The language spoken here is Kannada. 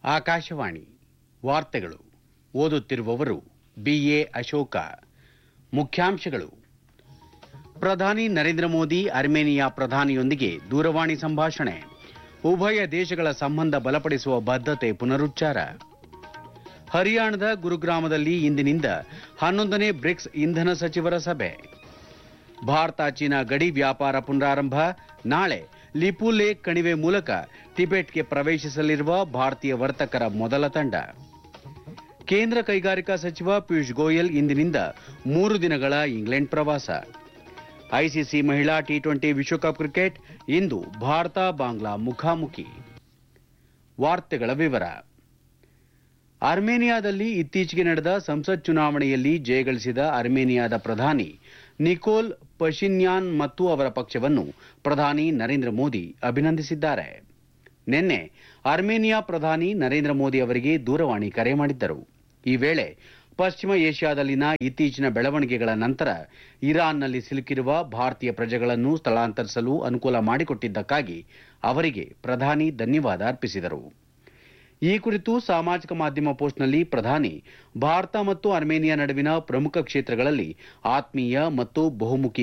ಆಕಾಶವಾಣಿ ವಾರ್ತೆಗಳು ಓದುತ್ತಿರುವವರು ಬಿಎ ಅಶೋಕ ಮುಖ್ಯಾಂಶಗಳು ಪ್ರಧಾನಿ ನರೇಂದ್ರ ಮೋದಿ ಅರ್ಮೇನಿಯಾ ಪ್ರಧಾನಿಯೊಂದಿಗೆ ದೂರವಾಣಿ ಸಂಭಾಷಣೆ ಉಭಯ ದೇಶಗಳ ಸಂಬಂಧ ಬಲಪಡಿಸುವ ಬದ್ಧತೆ ಪುನರುಚ್ಚಾರ ಹರಿಯಾಣದ ಗುರುಗ್ರಾಮದಲ್ಲಿ ಇಂದಿನಿಂದ ಹನ್ನೊಂದನೇ ಬ್ರಿಕ್ಸ್ ಇಂಧನ ಸಚಿವರ ಸಭೆ ಭಾರತ ಚೀನಾ ಗಡಿ ವ್ಯಾಪಾರ ಪುನರಾರಂಭ ನಾಳೆ ಲಿಪುಲೇಕ್ ಕಣಿವೆ ಮೂಲಕ ಟಿಬೆಟ್ಗೆ ಪ್ರವೇಶಿಸಲಿರುವ ಭಾರತೀಯ ವರ್ತಕರ ಮೊದಲ ತಂಡ ಕೇಂದ್ರ ಕೈಗಾರಿಕಾ ಸಚಿವ ಪಿಯೂಷ್ ಗೋಯಲ್ ಇಂದಿನಿಂದ ಮೂರು ದಿನಗಳ ಇಂಗ್ಲೆಂಡ್ ಪ್ರವಾಸ ಐಸಿಸಿ ಮಹಿಳಾ ಟಿ ಟ್ವೆಂಟಿ ವಿಶ್ವಕಪ್ ಕ್ರಿಕೆಟ್ ಇಂದು ಭಾರತ ಬಾಂಗ್ಲಾ ಮುಖಾಮುಖಿ ವಾರ್ತೆಗಳ ವಿವರ ಅರ್ಮೇನಿಯಾದಲ್ಲಿ ಇತ್ತೀಚೆಗೆ ನಡೆದ ಸಂಸತ್ ಚುನಾವಣೆಯಲ್ಲಿ ಜಯಗಳಿಸಿದ ಅರ್ಮೇನಿಯಾದ ಪ್ರಧಾನಿ ನಿಕೋಲ್ ಪಶಿನ್ಯಾನ್ ಮತ್ತು ಅವರ ಪಕ್ಷವನ್ನು ಪ್ರಧಾನಿ ನರೇಂದ್ರ ಮೋದಿ ಅಭಿನಂದಿಸಿದ್ದಾರೆ ನಿನ್ನೆ ಅರ್ಮೇನಿಯಾ ಪ್ರಧಾನಿ ನರೇಂದ್ರ ಮೋದಿ ಅವರಿಗೆ ದೂರವಾಣಿ ಕರೆ ಮಾಡಿದ್ದರು ಈ ವೇಳೆ ಪಶ್ಚಿಮ ಏಷ್ಯಾದಲ್ಲಿನ ಇತ್ತೀಚಿನ ಬೆಳವಣಿಗೆಗಳ ನಂತರ ಇರಾನ್ನಲ್ಲಿ ಸಿಲುಕಿರುವ ಭಾರತೀಯ ಪ್ರಜೆಗಳನ್ನು ಸ್ಥಳಾಂತರಿಸಲು ಅನುಕೂಲ ಮಾಡಿಕೊಟ್ಟಿದ್ದಕ್ಕಾಗಿ ಅವರಿಗೆ ಪ್ರಧಾನಿ ಧನ್ಯವಾದ ಅರ್ಪಿಸಿದರು ಈ ಕುರಿತು ಸಾಮಾಜಿಕ ಮಾಧ್ಯಮ ಪೋಸ್ಟ್ನಲ್ಲಿ ಪ್ರಧಾನಿ ಭಾರತ ಮತ್ತು ಅರ್ಮೇನಿಯಾ ನಡುವಿನ ಪ್ರಮುಖ ಕ್ಷೇತ್ರಗಳಲ್ಲಿ ಆತ್ಮೀಯ ಮತ್ತು ಬಹುಮುಖಿ